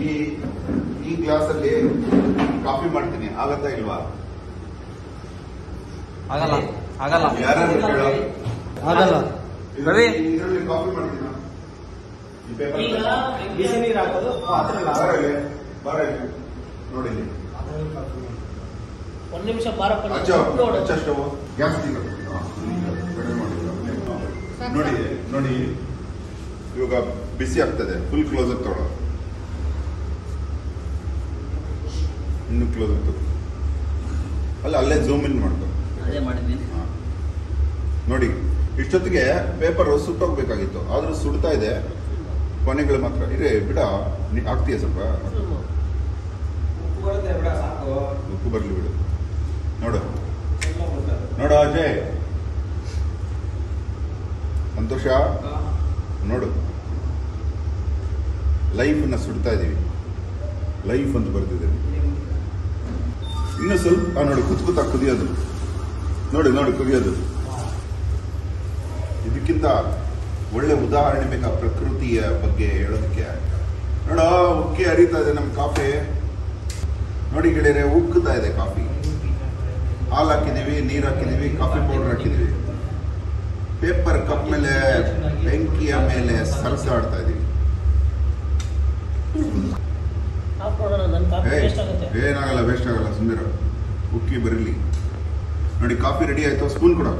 ಈ ಈ ಗ್ಲಾಸ್ ಅಲ್ಲಿ ಕಾಫಿ ಮಾಡ್ತೀನಿ ಆಗತ್ತಾ ಇಲ್ವಾ ಆಗಲ್ಲ ಆಗಲ್ಲ ಯಾರು ಹೇಳೋ ಆಗಲ್ಲ ರವಿ ಇದರಲ್ಲಿ ಕಾಫಿ ಮಾಡ್ತೀನ ಈ ಪೇಪರ್ ಈಗ ಬಿಸಿ ನೀರು ಹಾಕೋದು ಪಾತ್ರೆ ಬಾರ ಇಲ್ಲಿ, ಬಾರ ಇಲ್ಲಿ. ನೋಡಿ ಇಲ್ಲಿ. ಒಂದ್ ನಿಮಿಷ ಬಾರ ಹಚ್ಚ ಹಚ್ಚ ಸ್ಟವ್ ಗ್ಯಾಸ್ ತೀರ ನೋಡಿ ನೋಡಿ ಇವಾಗ ಬಿಸಿ ಆಗ್ತದೆ ಫುಲ್ ಕ್ಲೋಸ್ ಅಪ್ ತಗೊಳ್ಳೋ ಇನ್ನು ಕ್ಲೋಸ್ ಅಪ್ ತಗೋ ಅಲ್ಲ ಅಲ್ಲೇ ಝೂಮ್ ಇನ್ ಮಾಡ್ಕೊ ಅದೇ ಮಾಡಿದ್ದೀನಿ ಹಾ. ನೋಡಿ ಇಷ್ಟೊತ್ತಿಗೆ ಪೇಪರ್ ಸುಟ್ಟೋಗ್ಬೇಕಾಗಿತ್ತು ಆದ್ರೂ ಸುಡ್ತಾ ಇದೆ ಕೊನೆಗಳು ಮಾತ್ರ ಇರೇ ಬಿಡ ನೀ- ಆಗ್ತೀಯ ಸ್ವಲ್ಪ ಉಪ್ಪು ಬರುತ್ತೆ ಬಿಡ ಸಾಕು ಉಪ್ಪು ಬರ್ಲಿ ಬಿಡು ನೋಡು ಸ್ವಲ್ಪ ಬರುತ್ತೆ. ನೋಡು ಅಜಯ್ ಸಂತೋಷ ನೋಡು ಲೈಫನ್ನ ಸುಡ್ತಾ ಇದೀವಿ ಲೈಫ್ ಅಂತ ಬರ್ತಿದ್ದೀವಿ ಇನ್ನು ಸ್ವಲ್ಪ ಆ, ನೋಡಿ ಕುತ್ ಕುತ್ತ ಕುದಿಯೋದು ನೋಡಿ ನೋಡಿ ಕುದಿಯೋದು ಇದಕ್ಕಿಂತ ಒಳ್ಳೆ ಉದಾಹರಣೆ ಬೇಕಾ ಪ್ರಕೃತಿಯ ಬಗ್ಗೆ ಹೇಳೋದಕ್ಕೆ ನೋಡ ಉಕ್ಕಿ ಹರಿತಾ ಇದೆ ನಮ್ಮ ಕಾಫಿ ನೋಡಿ ಗೆಳೆಯರೆ ಉಕ್ಕುತ್ತಾ ಇದೆ ಕಾಫಿ ಹಾಲು ಹಾಕಿದೀವಿ ನೀರು ಹಾಕಿದೀವಿ ಕಾಫಿ ಪೌಡರ್ ಹಾಕಿದೀವಿ ಪೇಪರ್ ಕಪ್ ಮೇಲೆ ಬೆಂಕಿಯ ಮೇಲೆ ಸರಸಾಡ್ತಾ ಇದೀವಿ ಹಾಕೊಡೋಣ ನನ್ನ ಕಾಫಿ ಏಯ್, ವೇಸ್ಟ್ ಆಗುತ್ತೆ ಏನಾಗಲ್ಲ ವೇಸ್ಟ್ ಆಗಲ್ಲ ಸುಂದರ ಉಕ್ಕಿ ಬರಲಿ ನೋಡಿ ಕಾಫಿ ರೆಡಿ ಆಯ್ತು ಸ್ಪೂನ್ ಕೊಡು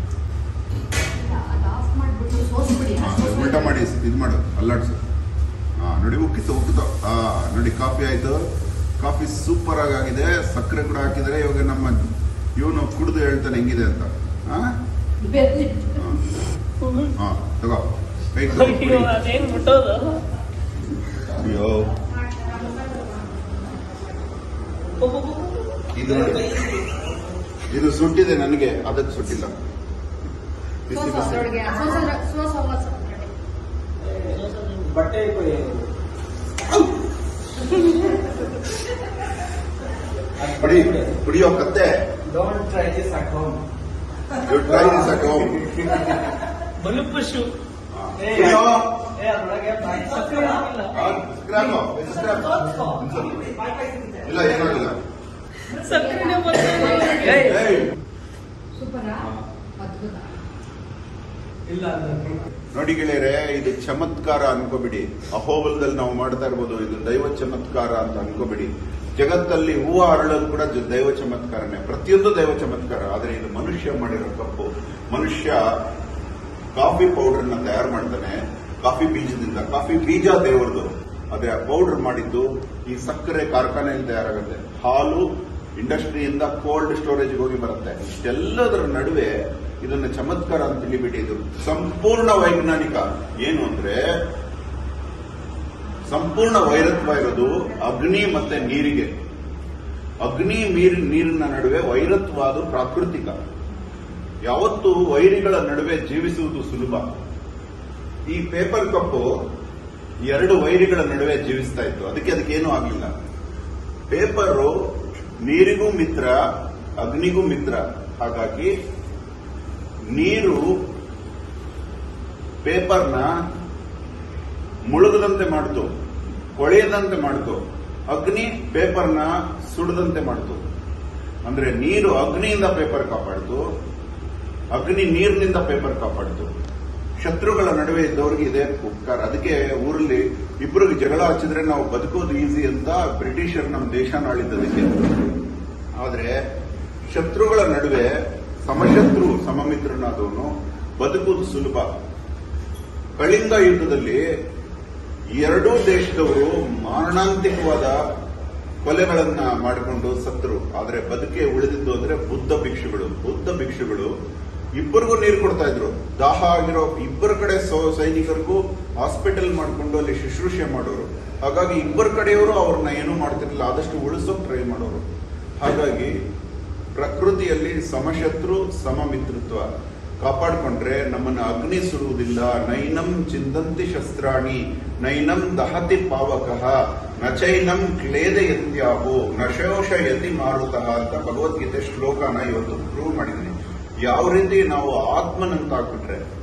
ಅದು ಆಫ್ ಮಾಡ್ಬಿಟ್ಟು ಸೋಸ್ಬಿಡಿ ಹಾ, ಉಲ್ಟಾ ಮಾಡಿ ಇದು ಮಾಡು ಅಲ್ಲಾಡ್ಸು ಹಾ ನೋಡಿ ಉಕ್ಕಿತ್ತು ಉಕ್ಕಿತು ಹಾ ನೋಡಿ ಕಾಫಿ ಆಯ್ತು ಕಾಫಿ ಸೂಪರ್ ಆಗಿದೆ ಸಕ್ಕರೆ ಕೂಡ ಹಾಕಿದ್ರೆ ಇವಾಗ ನಮ್ಮ ಇವನು ಕುಡಿದು ಹೇಳ್ತಾನೆ ಹೆಂಗಿದೆ ಅಂತ ಹಾ ಬೆರ್ಲಿ ಹಾ ತಗೋ ಕೈ ತಗೋ, ಅಯ್ಯೋ ಕುಡಿ. ಅದೇನ್ ಬಿಟ್ಟೋದು ಅಯ್ಯೋ ಇದು ನೋಡಿ ಇದು ಸುಟ್ಟಿದೆ ನನಗೆ ಅದಕ್ಕೆ ಸುಟ್ಟಿಲ್ಲ ಬಿಸಿ ಸೋಸ್ ಬಿಸಿ ಅದ್ರೊಳಗೆ ಸೋಸ್ ಸೋಸ್ ಹೋಗೋದು ಬಟ್ಟೆ ಕೊಯ್ಯೋದು. ಅದ್ ಕುಡಿ ಬಿಡಿ. ಕುಡಿಯೋ ಕತ್ತೆ Don't try this at home. You try this at home. ಬಲುಪು ಶೂ ಏ, ಕುಡಿಯೋ ಏ, ಅದ್ರೊಳಗೆ ಬಾಯಿ ಸಕ್ಕರೆ ಹಾಕಿಲ್ಲ. ಆ, scrap, scrap. ಇಲ್ಲ ಏನಾಗಿಲ್ಲ ಸಕ್ಕರೆನೇ ಬರ್ತಾ ಏಯ್. ಏಯ್, ಸೂಪರಾ ಅದ್ಭುತ ಇಲ್ಲ ಅಂದ್ರೆ ನೋಡಿ ಗೆಳೆಯರೆ ಇದು ಚಮತ್ಕಾರ ಅನ್ಕೋಬಿಡಿ ಅಹೋಬಲದಲ್ಲಿ ನಾವು ಮಾಡ್ತಾ ಇರ್ಬೋದು ಇದು ದೈವ ಚಮತ್ಕಾರ ಅಂತ ಅನ್ಕೋಬಿಡಿ ಜಗತ್ತಲ್ಲಿ ಹೂವು ಅರಳೋದು ಕೂಡ ಜ- ದೈವ ಚಮತ್ಕಾರನೇ ಪ್ರತಿಯೊಂದು ದೈವ ಚಮತ್ಕಾರ ಆದ್ರೆ ಇದು ಮನುಷ್ಯ ಮಾಡಿರೋ ತಪ್ಪು ಮನುಷ್ಯ ಕಾಫಿ ಪೌಡರ್ನ ತಯಾರು ಮಾಡ್ತಾನೆ ಕಾಫಿ ಬೀಜದಿಂದ ಕಾಫಿ ಬೀಜ ದೇವರದು ಅದೇ ಪೌಡರ್ ಮಾಡಿದ್ದು ಈ ಸಕ್ಕರೆ ಕಾರ್ಖಾನೆಯಲ್ಲಿ ತಯಾರಾಗುತ್ತೆ ಹಾಲು ಇಂಡಸ್ಟ್ರಿಯಿಂದ ಕೋಲ್ಡ್ ಸ್ಟೋರೇಜ್ಗೆ ಹೋಗಿ ಬರುತ್ತೆ ಇಷ್ಟೆಲ್ಲದರ ನಡುವೆ ಇದನ್ನ ಚಮತ್ಕಾರ ಅಂತ ತಿಳಿಬಿಟ್ಟು ಇದು ಸಂಪೂರ್ಣ ವೈಜ್ಞಾನಿಕ ಏನು ಅಂದ್ರೆ ಸಂಪೂರ್ಣ ವೈರತ್ವ ಇರೋದು ಅಗ್ನಿ ಮತ್ತೆ ನೀರಿಗೆ ಅಗ್ನಿ ನೀರ್ ನೀರಿನ ನಡುವೆ ವೈರತ್ವ ಅದು ಪ್ರಾಕೃತಿಕ ಯಾವತ್ತು ವೈರಿಗಳ ನಡುವೆ ಜೀವಿಸುವುದು ಸುಲಭ ಈ ಪೇಪರ್ ಕಪ್ಪು ಎರಡು ವೈರಿಗಳ ನಡುವೆ ಜೀವಿಸ್ತಾ ಇತ್ತು ಅದಕ್ಕೆ ಅದಕ್ಕೇನೂ ಆಗಲಿಲ್ಲ ಪೇಪರು ನೀರಿಗೂ ಮಿತ್ರ ಅಗ್ನಿಗೂ ಮಿತ್ರ ಹಾಗಾಗಿ ನೀರು ಪೇಪರ್ನ ಮುಳುಗದಂತೆ ಮಾಡ್ತು ಕೊಳೆಯದಂತೆ ಮಾಡ್ತು ಅಗ್ನಿ ಪೇಪರ್ನ ಸುಡದಂತೆ ಮಾಡ್ತು ಅಂದ್ರೆ ನೀರು ಅಗ್ನಿಯಿಂದ ಪೇಪರ್ ಕಾಪಾಡ್ತು ಅಗ್ನಿ ನೀರಿನಿಂದ ಪೇಪರ್ ಕಾಪಾಡ್ತು ಶತ್ರುಗಳ ನಡುವೆ ಇದ್ದವ್ರಿಗೆ ಇದೆ ಉಪಕಾರ ಅದಕ್ಕೆ ಊರಲ್ಲಿ ಇಬ್ಬರಿಗೆ ಜಗಳ ಹಚ್ಚಿದ್ರೆ ನಾವು ಬದುಕೋದು ಈಸಿ ಅಂತ ಬ್ರಿಟಿಷರ್ ನಮ್ಮ ದೇಶನ ಆಳಿದ್ದದಕ್ಕೆ ಆದ್ರೆ ಶತ್ರುಗಳ ನಡುವೆ ಸಮಶತ್ರು ಸಮಮಿತ್ರನಾದವನು ಬದುಕುವುದು ಸುಲಭ ಕಳಿಂಗ ಯುದ್ಧದಲ್ಲಿ ಎರಡೂ ದೇಶದವರು ಮಾರಣಾಂತಿಕವಾದ ಕೊಲೆಗಳನ್ನ ಮಾಡಿಕೊಂಡು ಸತ್ರು ಆದ್ರೆ ಬದುಕೆ ಉಳಿದಿದ್ದು ಅಂದ್ರೆ ಬುದ್ಧ ಭಿಕ್ಷುಗಳು ಬುದ್ಧ ಭಿಕ್ಷುಗಳು ಇಬ್ಬರಿಗೂ ನೀರು ಕೊಡ್ತಾ ಇದ್ರು ದಾಹ ಆಗಿರೋ ಇಬ್ಬರ ಕಡೆ ಸೌ- ಸೈನಿಕರಿಗೂ ಹಾಸ್ಪಿಟಲ್ ಮಾಡ್ಕೊಂಡು ಅಲ್ಲಿ ಶುಶ್ರೂಷೆ ಮಾಡೋರು ಹಾಗಾಗಿ ಇಬ್ಬರ ಕಡೆಯವರು ಅವ್ರನ್ನ ಏನೂ ಮಾಡ್ತಿರ್ಲಿಲ್ಲ ಆದಷ್ಟು ಉಳಿಸೋಕ್ ಟ್ರೈ ಮಾಡೋರು ಹಾಗಾಗಿ ಪ್ರಕೃತಿಯಲ್ಲಿ ಸಮಶತ್ರು ಸಮಮಿತ್ರತ್ವ ಕಾಪಾಡಿಕೊಂಡ್ರೆ ನಮ್ಮನ್ನ ಅಗ್ನಿ ಸುಡುವುದಿಲ್ಲ ನೈನಂ ಚಿಂದಂತಿ ಶಸ್ತ್ರಾಣಿ ನೈನಂ ದಹತಿ ಪಾವಕಃ ನಚೈನಂ ಕ್ಲೇದಯತ್ಯಾಹು ನಶೋಷಯತಿ ಮಾರುತಃ ಅಂತ ಭಗವದ್ಗೀತೆ ಶ್ಲೋಕನ ಇವತ್ತು ಪ್ರೂವ್ ಮಾಡಿದ್ದೀನಿ ಯಾವ ರೀತಿ ನಾವು ಆತ್ಮನಂತ ಹಾಕ್ಬಿಟ್ರೆ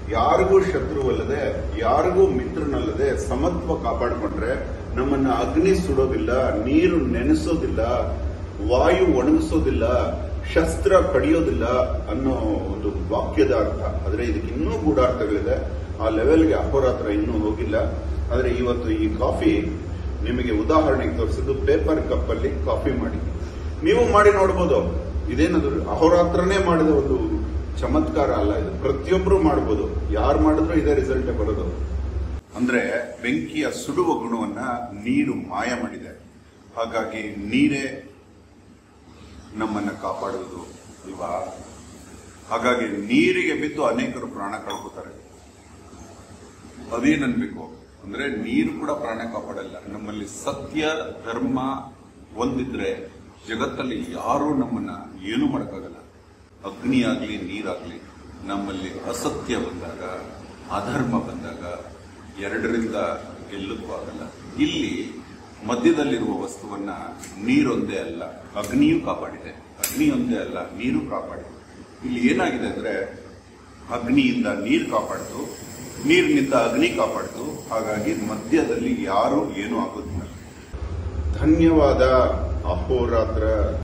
ಯಾರಿಗೂ ಶತ್ರುವಲ್ಲದೆ ಯಾರಿಗೂ ಮಿತ್ರನಲ್ಲದೆ ಸಮತ್ವ ಕಾಪಾಡಿಕೊಂಡ್ರೆ ನಮ್ಮನ್ನ ಅಗ್ನಿ ಸುಡೋದಿಲ್ಲ ನೀರು ನೆನೆಸೋದಿಲ್ಲ ವಾಯು ಒಣಗಿಸೋದಿಲ್ಲ ಶಸ್ತ್ರ ಕಡಿಯೋದಿಲ್ಲ ಅನ್ನೋ ಒಂದು ವಾಕ್ಯದ ಅರ್ಥ ಆದ್ರೆ ಇದಕ್ಕೆ ಇನ್ನೂ ಗೂಢಾರ್ಥಗಳಿದೆ ಆ ಲೆವೆಲ್ಗೆ ಅಹೋರಾತ್ರ ಇನ್ನೂ ಹೋಗಿಲ್ಲ ಆದ್ರೆ ಇವತ್ತು ಈ ಕಾಫಿ ನಿಮಗೆ ಉದಾಹರಣೆಗೆ ತೋರಿಸಿದ್ದು ಪೇಪರ್ ಕಪ್ ಅಲ್ಲಿ ಕಾಫಿ ಮಾಡಿ ನೀವು ಮಾಡಿ ನೋಡ್ಬೋದು ಇದೇನದು ಅಹೋರಾತ್ರನೇ ಮಾಡಿದ ಒಂದು ಚಮತ್ಕಾರ ಅಲ್ಲ ಇದು ಪ್ರತಿಯೊಬ್ಬರು ಮಾಡಬಹುದು ಯಾರು ಮಾಡಿದ್ರು ಇದೇ ರಿಸಲ್ಟ್ ಬರೋದು ಅಂದ್ರೆ ಬೆಂಕಿಯ ಸುಡುವ ಗುಣವನ್ನ ನೀರು ಮಾಯ ಮಾಡಿದೆ ಹಾಗಾಗಿ ನೀರೇ ನಮ್ಮನ್ನ ಕಾಪಾಡುವುದು ಅಲ್ವಾ ಹಾಗಾಗಿ ನೀರಿಗೆ ಬಿದ್ದು ಅನೇಕರು ಪ್ರಾಣ ಕಳ್ಕೊತಾರೆ ಅದೇನನ್ಬೇಕು ಅಂದ್ರೆ ನೀರು ಕೂಡ ಪ್ರಾಣ ಕಾಪಾಡಲ್ಲ ನಮ್ಮಲ್ಲಿ ಸತ್ಯ ಧರ್ಮ ಒಂದಿದ್ರೆ ಜಗತ್ತಲ್ಲಿ ಯಾರೂ ನಮ್ಮನ್ನ ಏನು ಮಾಡಕ್ಕಾಗಲ್ಲ ಅಗ್ನಿ ಆಗ್ಲಿ ನೀರಾಗ್ಲಿ ನಮ್ಮಲ್ಲಿ ಅಸತ್ಯ ಬಂದಾಗ ಅಧರ್ಮ ಬಂದಾಗ ಎರಡರಿಂದ ಗೆಲ್ಲಕ್ಕೂ ಆಗಲ್ಲ ಇಲ್ಲಿ ಮಧ್ಯದಲ್ಲಿರುವ ವಸ್ತುವನ್ನ ನೀರೊಂದೇ ಅಲ್ಲ ಅಗ್ನಿಯೂ ಕಾಪಾಡಿದೆ ಅಗ್ನಿ ಒಂದೇ ಅಲ್ಲ ನೀರು ಕಾಪಾಡಿದೆ ಇಲ್ಲಿ ಏನಾಗಿದೆ ಅಂದ್ರೆ ಅಗ್ನಿಯಿಂದ ನೀರು ಕಾಪಾಡ್ತು ನೀರಿನಿಂದ ಅಗ್ನಿ ಕಾಪಾಡ್ತು ಹಾಗಾಗಿ ಮಧ್ಯದಲ್ಲಿ ಯಾರು ಏನೂ ಆಗೋದಿಲ್ಲ ಧನ್ಯವಾದ ಅಹೋರಾತ್ರ